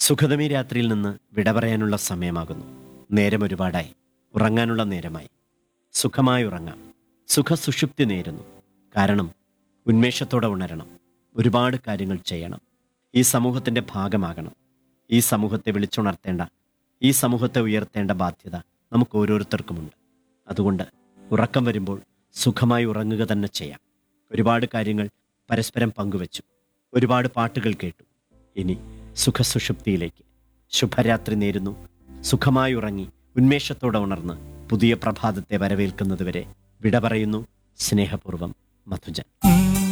സുഖതമി രാത്രിയിൽ നിന്ന് വിട പറയാനുള്ള സമയമാകുന്നു നേരം ഒരുപാടായി ഉറങ്ങാനുള്ള നേരമായി സുഖമായി ഉറങ്ങാം സുഖസുഷുപ്തി നേരുന്നു കാരണം ഉന്മേഷത്തോടെ ഉണരണം ഒരുപാട് കാര്യങ്ങൾ ചെയ്യണം ഈ സമൂഹത്തിൻ്റെ ഭാഗമാകണം ഈ സമൂഹത്തെ വിളിച്ചുണർത്തേണ്ട ഈ സമൂഹത്തെ ഉയർത്തേണ്ട ബാധ്യത നമുക്ക് ഓരോരുത്തർക്കുമുണ്ട് അതുകൊണ്ട് ഉറക്കം വരുമ്പോൾ സുഖമായി ഉറങ്ങുക തന്നെ ചെയ്യാം ഒരുപാട് കാര്യങ്ങൾ പരസ്പരം പങ്കുവച്ചു ഒരുപാട് പാട്ടുകൾ കേട്ടു ഇനി സുഖസുഷുപ്തിയിലേക്ക് ശുഭരാത്രി നേരുന്നു സുഖമായി ഉറങ്ങി ഉന്മേഷത്തോടെ ഉണർന്ന് പുതിയ പ്രഭാതത്തെ വരവേൽക്കുന്നതുവരെ വിട പറയുന്നു സ്നേഹപൂർവ്വം മധുജൻ